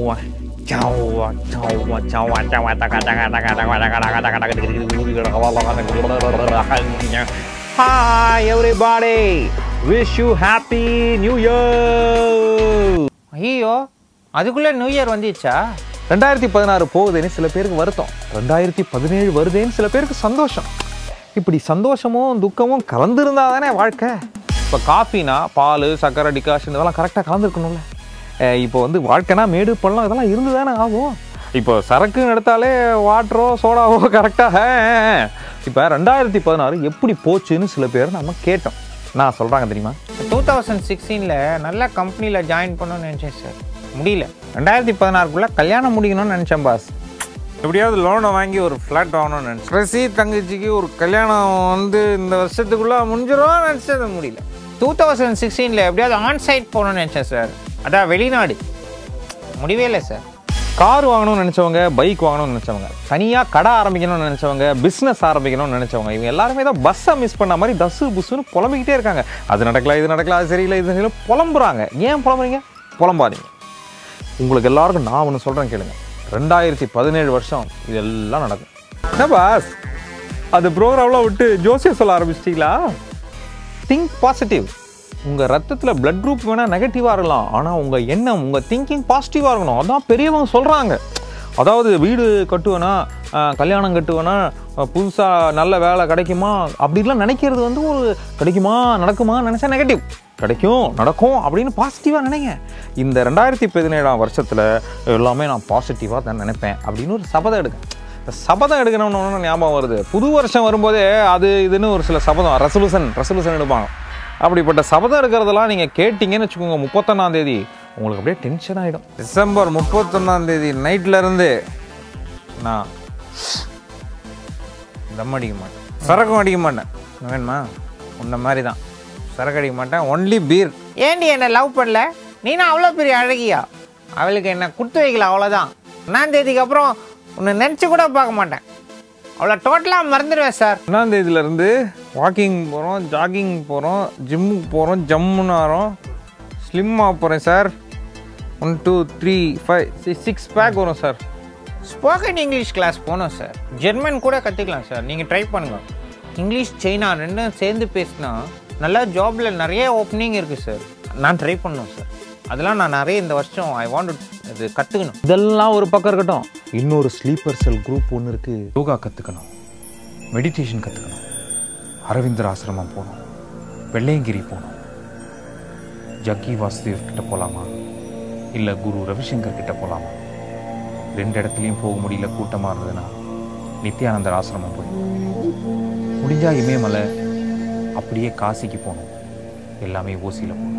Jawa, Jawa, Jawa, Jawa, Jawa, taka taka taka taka taka taka taka taka Hi everybody, wish you happy new year. ஐயோ அதுக்குள்ளே new year வந்துச்சா ரெண்டாயிரத்தி பதினாறு போகுதுன்னு சில பேருக்கு வருத்தம் ரெண்டாயிரத்தி பதினேழு வருதுன்னு சில பேருக்கு சந்தோஷம் இப்படி சந்தோஷமும் துக்கமும் கலந்துருந்தா தானே வாழ்க்கை இப்போ காஃபினா பால் சர்க்கரை டிகாஷன் இதெல்லாம் கரெக்டாக கலந்துருக்கணும்ல அஹ் இப்போ வந்து வாழ்க்கைனா மேடு பள்ளம் இதெல்லாம் இருந்து தானே ஆகும் இப்போ சரக்குன்னு எடுத்தாலே வாட்டரோ சோடாவோ கரெக்டாக இப்போ ரெண்டாயிரத்தி பதினாறு எப்படி போச்சுன்னு சில பேர் நம்ம கேட்டோம் நான் சொல்கிறாங்க தெரியுமா டூ தௌசண்ட் சிக்ஸ்டீனில் நல்ல கம்பெனியில் ஜாயின் பண்ணணும்னு நினச்சேன் சார் முடியல ரெண்டாயிரத்தி பதினாறுக்குள்ளே கல்யாணம் முடிக்கணும்னு நினச்சேன் பாஸ் எப்படியாவது லோனை வாங்கி ஒரு ஃப்ளாட் வாங்கணும்னு நினச்சேன் ரசி தங்கச்சிக்கு ஒரு கல்யாணம் வந்து இந்த வருஷத்துக்குள்ளே முடிஞ்சிடும் நினச்சது முடியல டூ தௌசண்ட் சிக்ஸ்டீனில் எப்படியாவது ஆன் சைட் போகணும்னு நினச்சேன் சார் அதான் வெளிநாடு முடியவே இல்லை சார் கார் வாங்கணும்னு நினச்சவங்க பைக் வாங்கணும்னு நினச்சவங்க தனியாக கடை ஆரம்பிக்கணும்னு நினச்சவங்க பிஸ்னஸ் ஆரம்பிக்கணும்னு நினச்சவங்க இவங்க எல்லாருமே தான் பஸ்ஸை மிஸ் பண்ண மாதிரி தஸ்ஸு புஸ்ஸுன்னு புலம்பிக்கிட்டே இருக்காங்க அது நடக்கல இது நடக்கல அது சரியில்லை இது சரியில்லை புலம்புறாங்க ஏன் புலம்புறீங்க புலம்பாதீங்க உங்களுக்கு எல்லாருக்கும் நான் ஒன்று சொல்கிறேன் கேளுங்க ரெண்டாயிரத்தி பதினேழு வருஷம் இதெல்லாம் நடக்கும் என்ன பாஸ் அது ப்ரோக்ராம்லாம் விட்டு ஜோசியம் சொல்ல ஆரம்பிச்சிட்டிங்களா திங்க் பாசிட்டிவ் உங்கள் ரத்தத்தில் பிளட் குரூப் வேணால் நெகட்டிவாக இருக்கலாம் ஆனால் உங்கள் எண்ணம் உங்கள் திங்கிங் பாசிட்டிவாக இருக்கணும் அதான் பெரியவங்க சொல்கிறாங்க அதாவது வீடு கட்டுவேனா ஆஹ், கல்யாணம் கட்டுவேனா புதுசாக நல்ல வேலை கிடைக்குமா அப்படிலாம் நினைக்கிறது வந்து ஒரு கிடைக்குமா நடக்குமா நினச்சா நெகட்டிவ் கிடைக்கும் நடக்கும் அப்படின்னு பாசிட்டிவாக நினைங்க இந்த ரெண்டாயிரத்தி பதினேழாம் வருஷத்தில் எல்லாமே நான் பாசிட்டிவாக தான் நினைப்பேன் அப்படின்னு ஒரு சபதம் எடுங்க இந்த சபதம் எடுக்கணும்னு ஒன்று ஞாபகம் வருது புது வருஷம் வரும்போதே அது இதுன்னு ஒரு சில சபதம் ரெசல்யூஷன் ரெசல்யூஷன் எடுப்பாங்க அப்படிப்பட்ட சபதம் எடுக்கிறதெல்லாம் நீங்கள் கேட்டிங்கன்னு வச்சுக்கோங்க முப்பத்தொன்னாம் தேதி உங்களுக்கு அப்படியே டென்ஷன் ஆகிடும் டிசம்பர் முப்பத்தொன்னாம் தேதி நைட்ல இருந்து நான் தம் அடிக்க மாட்டேன் சரக்கும் அடிக்க மாட்டேன் வேணுமா உன்ன மாதிரி தான் சரக்கு அடிக்க மாட்டேன் ஒன்லி பீர் ஏண்டி என்ன லவ் பண்ணல நீனா அவ்வளோ பெரிய அழகியா அவளுக்கு என்ன கொடுத்து வைக்கல அவ்வளோதான் ஒன்றாம் தேதிக்கு அப்புறம் உன்னை நினச்சி கூட பார்க்க மாட்டேன் அவ்வளோ டோட்டலாக மறந்துடுவேன் சார் ஒன்றாம் தேதியிலேருந்து வாக்கிங் போகிறோம் ஜாகிங் போகிறோம் ஜிம்முக்கு போகிறோம் ஜம்முன்னு வரோம் ஸ்லிம்மாக போகிறேன் sir one two three five six pack வரும் சார் ஸ்போக்கன் இங்கிலீஷ் கிளாஸ் போகணும் சார் ஜெர்மன் கூட கற்றுக்கலாம் சார் நீங்கள் ட்ரை பண்ணுங்க இங்கிலீஷ் சைனா ரெண்டும் சேர்ந்து பேசினா நல்லா ஜாபில் நிறைய ஓப்பனிங் இருக்குது சார் நான் ட்ரை பண்ணணும் சார் அதெல்லாம் நான் நிறைய இந்த வருஷம் ஐ வாண்ட் இது கற்றுக்கணும் இதெல்லாம் ஒரு பக்கம் இருக்கட்டும் இன்னொரு ஸ்லீப்பர் செல் குரூப் ஒன்று இருக்கு யோகா கற்றுக்கணும் மெடிடேஷன் கற்றுக்கணும் அரவிந்தர் ஆசிரமம் போகணும் வெள்ளையங்கிரி போகணும் ஜக்கி வாசுதேவ் கிட்ட போகலாமா இல்லை குரு ரவிசங்கர் கிட்ட போகலாமா ரெண்டு இடத்துலையும் போக முடியல கூட்டமாக இருந்ததுன்னா நித்யானந்தர் ஆசிரமம் போய் முடிஞ்சா இமயமலை அப்படியே காசிக்கு போகணும் எல்லாமே ஓசியில் போகணும்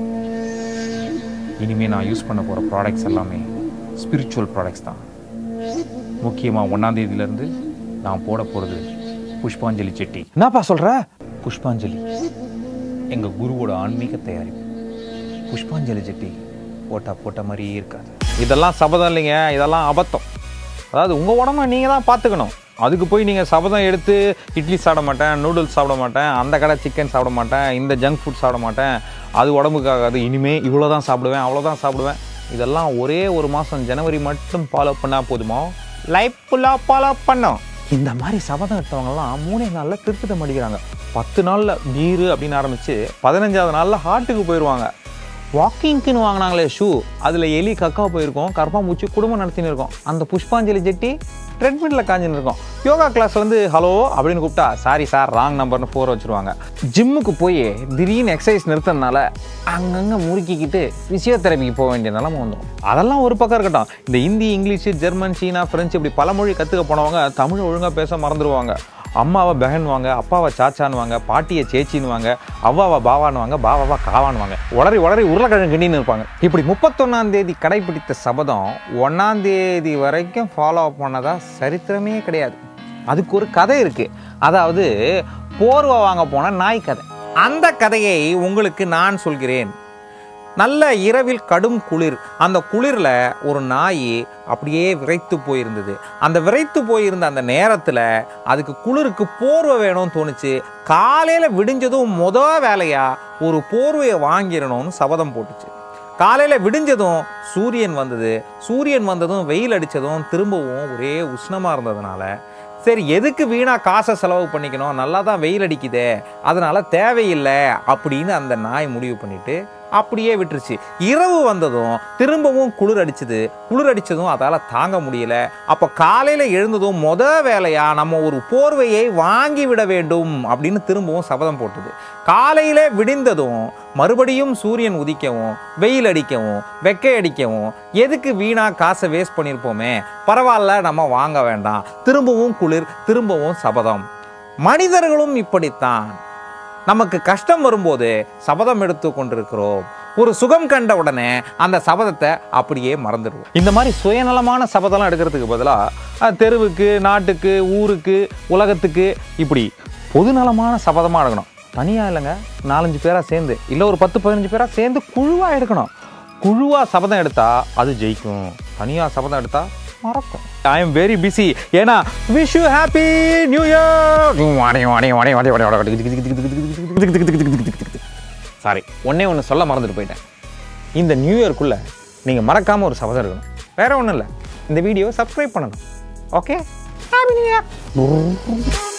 இனிமேல் நான் யூஸ் பண்ண போகிற ப்ராடக்ட்ஸ் எல்லாமே ஸ்பிரிச்சுவல் ப்ராடக்ட்ஸ் தான் முக்கியமாக ஒன்றாந்தேதியிலேருந்து நான் போட போகிறது புஷ்பாஞ்சலி செட்டி என்னப்பா சொல்கிற புஷ்பாஞ்சலி எங்கள் குருவோட ஆன்மீக தயாரிப்பு புஷ்பாஞ்சலி செட்டி போட்டா போட்ட மாதிரியே இருக்காது இதெல்லாம் சபதம் இல்லைங்க இதெல்லாம் அபத்தம் அதாவது உங்கள் உடம்ப நீங்கள் தான் பார்த்துக்கணும் அதுக்கு போய் நீங்கள் சபதம் எடுத்து இட்லி சாப்பிட மாட்டேன் நூடுல்ஸ் சாப்பிட மாட்டேன் அந்த கடை சிக்கன் சாப்பிட மாட்டேன் இந்த ஜங்க் ஃபுட் சாப்பிட மாட்டேன் அது உடம்புக்காகாது இனிமே இவ்வளோ தான் சாப்பிடுவேன் அவ்வளோதான் சாப்பிடுவேன் இதெல்லாம் ஒரே ஒரு மாதம் ஜனவரி மட்டும் ஃபாலோ பண்ணால் போதுமா லைஃப் ஃபுல்லாக ஃபாலோ பண்ணோம் இந்த மாதிரி சபதம் எடுத்தவங்கலாம் மூணே நாளில் திருத்தம் அடிக்கிறாங்க பத்து நாளில் பீரு அப்படின்னு ஆரம்பித்து பதினஞ்சாவது நாளில் ஹார்ட்டுக்கு போயிடுவாங்க வாக்கிங்க்குன்னு வாங்கினாங்களே ஷூ அதில் எலி கக்கா போயிருக்கோம் கர்ப்பாம்பூச்சி குடும்பம் நடத்தின்னு இருக்கோம் அந்த புஷ்பாஞ்சலி ஜெட்டி ட்ரெட்மில்ல காஞ்சின்னு இருக்கோம் யோகா கிளாஸ்ல வந்து ஹலோ அப்படின்னு கூப்பிட்டா சாரி சார் ராங் நம்பர்னு ஃபோர் வச்சுருவாங்க ஜிம்முக்கு போய் திடீர்னு எக்ஸசைஸ் நிறுத்தினால அங்கங்கே முறுக்கிக்கிட்டு ஃபிசியோதெரபிக்கு போக வேண்டிய நிலமை வந்துடும் அதெல்லாம் ஒரு பக்கம் இருக்கட்டும் இந்த ஹிந்தி இங்கிலீஷு ஜெர்மன் சீனா ஃப்ரெஞ்சு இப்படி பல மொழி கற்றுக்க போனவங்க தமிழ் ஒழுங்காக பேச மறந்துடுவாங்க அம்மாவை பெஹன்வாங்க அப்பாவை சாச்சான்வாங்க பாட்டியை சேச்சின்னுவாங்க அவ்வாவை பாவான்வாங்க பாவாவா காவான்வாங்க உடறி உடறி உருளைக்கிழங்கு கிண்டின்னு இருப்பாங்க இப்படி முப்பத்தொன்னாம் தேதி கடைபிடித்த சபதம் ஒன்னாம் தேதி வரைக்கும் ஃபாலோ பண்ணதா சரித்திரமே கிடையாது அதுக்கு ஒரு கதை இருக்கு அதாவது போர்வை வாங்க போன நாய் கதை அந்த கதையை உங்களுக்கு நான் சொல்கிறேன் நல்ல இரவில் கடும் குளிர் அந்த குளிரில் ஒரு நாய் அப்படியே விரைத்து போயிருந்தது அந்த விரைத்து போயிருந்த அந்த நேரத்தில் அதுக்கு குளிருக்கு போர்வை வேணும்னு தோணுச்சு காலையில் விடிஞ்சதும் முத வேலையாக ஒரு போர்வையை வாங்கிடணும்னு சபதம் போட்டுச்சு காலையில் விடிஞ்சதும் சூரியன் வந்தது சூரியன் வந்ததும் வெயில் அடித்ததும் திரும்பவும் ஒரே உஷ்ணமாக இருந்ததுனால சரி எதுக்கு வீணா காசை செலவு பண்ணிக்கணும் நல்லா தான் வெயில் அடிக்குதே அதனால தேவையில்லை அப்படின்னு அந்த நாய் முடிவு பண்ணிட்டு அப்படியே விட்டுருச்சு இரவு வந்ததும் திரும்பவும் குளிர் அடிச்சுது குளிர் அடிச்சதும் அதால் தாங்க முடியல அப்போ காலையில் எழுந்ததும் முத வேலையா நம்ம ஒரு போர்வையை வாங்கி விட வேண்டும் அப்படின்னு திரும்பவும் சபதம் போட்டுது காலையிலே விடிந்ததும் மறுபடியும் சூரியன் உதிக்கவும் வெயில் அடிக்கவும் வெக்கை அடிக்கவும் எதுக்கு வீணா காசை வேஸ்ட் பண்ணியிருப்போமே பரவாயில்ல நம்ம வாங்க வேண்டாம் திரும்பவும் குளிர் திரும்பவும் சபதம் மனிதர்களும் இப்படித்தான் நமக்கு கஷ்டம் வரும்போது சபதம் எடுத்து கொண்டிருக்கிறோம் ஒரு சுகம் கண்ட உடனே அந்த சபதத்தை அப்படியே மறந்துடுவோம் இந்த மாதிரி சுயநலமான சபதம்லாம் எடுக்கிறதுக்கு பதிலாக தெருவுக்கு நாட்டுக்கு ஊருக்கு உலகத்துக்கு இப்படி பொதுநலமான சபதமாக எடுக்கணும் தனியாக இல்லைங்க நாலஞ்சு பேராக சேர்ந்து இல்லை ஒரு பத்து பதினஞ்சு பேராக சேர்ந்து குழுவாக எடுக்கணும் குழுவாக சபதம் எடுத்தால் அது ஜெயிக்கும் தனியாக சபதம் எடுத்தால் மறக்கும் ஐ எம் வெரி பிஸி ஏன்னா wish you happy new year sorry ஒன்னே ஒன்று சொல்ல மறந்துட்டு போயிட்டேன் இந்த நியூ இயர்க்குள்ளே நீங்கள் மறக்காமல் ஒரு சபதம் இருக்கணும் வேற ஒன்றும் இல்லை இந்த வீடியோ சப்ஸ்கிரைப் பண்ணணும் ஓகே ஹாப்பி நியூ இயர்